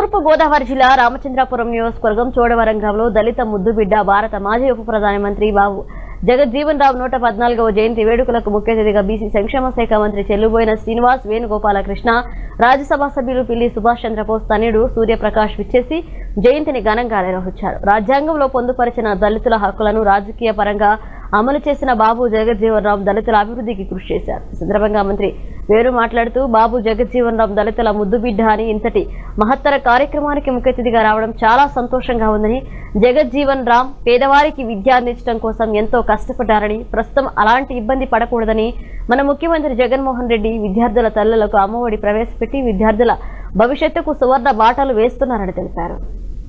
తూర్పు గోదావరి జిల్లా రామచంద్రాపురం నియోజకవర్గం చోడవరం గ్రామంలో దళిత ముద్దుబిడ్డ భారత మాజీ ఉప ప్రధానమంత్రి బాబు జగజ్జీవన్ రావు నూట పద్నాలుగవ జయంతి వేడుకలకు ముఖ్య అతిథిగా బీసీ సంక్షేమ శాఖ మంత్రి చెల్లుబోయిన శ్రీనివాస్ వేణుగోపాలకృష్ణ రాజ్యసభ సభ్యులు పిల్లి సుభాష్ చంద్రబోస్ తనయుడు సూర్యప్రకాష్ విచ్చేసి జయంతిని ఘనంగా నిర్వహించారు రాజ్యాంగంలో పొందుపరిచిన దళితుల హక్కులను రాజకీయ పరంగా అమలు చేసిన బాబు జగజ్జీవన్ రామ్ దళితుల అభివృద్ధికి కృషి చేశారు ఈ సందర్భంగా మంత్రి వేరు మాట్లాడుతూ బాబు జగజ్జీవన్ రామ్ దళితుల ముద్దు బిడ్డ అని ఇంతటి మహత్తర కార్యక్రమానికి ముఖ్య అతిథిగా రావడం చాలా సంతోషంగా ఉందని జగజ్జీవన్ రామ్ పేదవారికి విద్య అందించడం కోసం ఎంతో కష్టపడ్డారని ప్రస్తుతం అలాంటి ఇబ్బంది పడకూడదని మన ముఖ్యమంత్రి జగన్మోహన్ రెడ్డి విద్యార్థుల తల్లులకు అమ్మఒడి ప్రవేశపెట్టి విద్యార్థుల భవిష్యత్తుకు సువర్ణ బాటలు వేస్తున్నారని తెలిపారు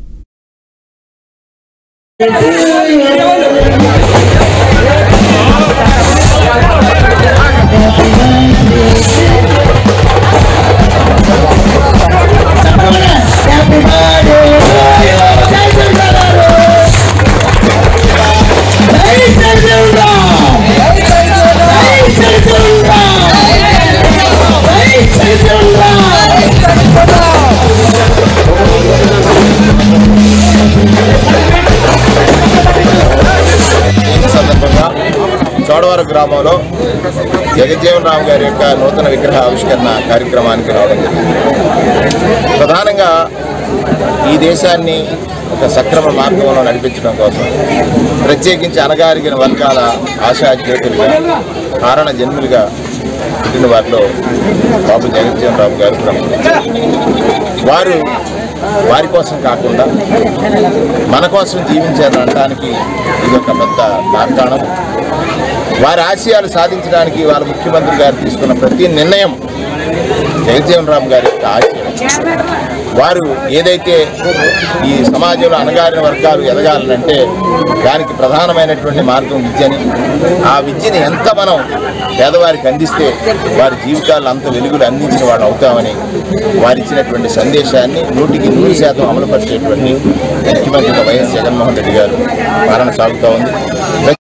ఈ సందర్భంగా చోడవరం గ్రామంలో జగజ్జీవన్ రామ్ గారి యొక్క నూతన విగ్రహ ఆవిష్కరణ కార్యక్రమానికి రావడం జరిగింది ప్రధానంగా ఈ దేశాన్ని ఒక సక్రమ మార్గంలో నడిపించడం కోసం ప్రత్యేకించి అణగారిగిన వర్గాల ఆశా జ్యోతులుగా కారణ జన్ములుగా పుట్టిన వారిలో బాబు జగజ్జీవన్ రామ్ గారు ప్రముఖులు వారు వారి కోసం కాకుండా మన కోసం జీవించారు అనడానికి ఇది ఒక పెద్ద తార్కాణం వారి ఆశయాలు సాధించడానికి వాళ్ళ ముఖ్యమంత్రి గారు తీసుకున్న ప్రతి నిర్ణయం జగజ్జీవన్ రామ్ గారి యొక్క ఆశయం వారు ఏదైతే ఈ సమాజంలో అణగారిన వర్గాలు ఎదగాలనంటే దానికి ప్రధానమైనటువంటి మార్గం విద్యని ఆ విద్యని ఎంత మనం పేదవారికి అందిస్తే వారి జీవితాల్లో అంత వెలుగులు అందించిన వాళ్ళు అవుతామని వారు ఇచ్చినటువంటి సందేశాన్ని నూటికి నూరు శాతం అమలుపరిచేటువంటి ముఖ్యమంత్రిగా వైఎస్ జగన్మోహన్ రెడ్డి గారు పాలన సాగుతూ ఉంది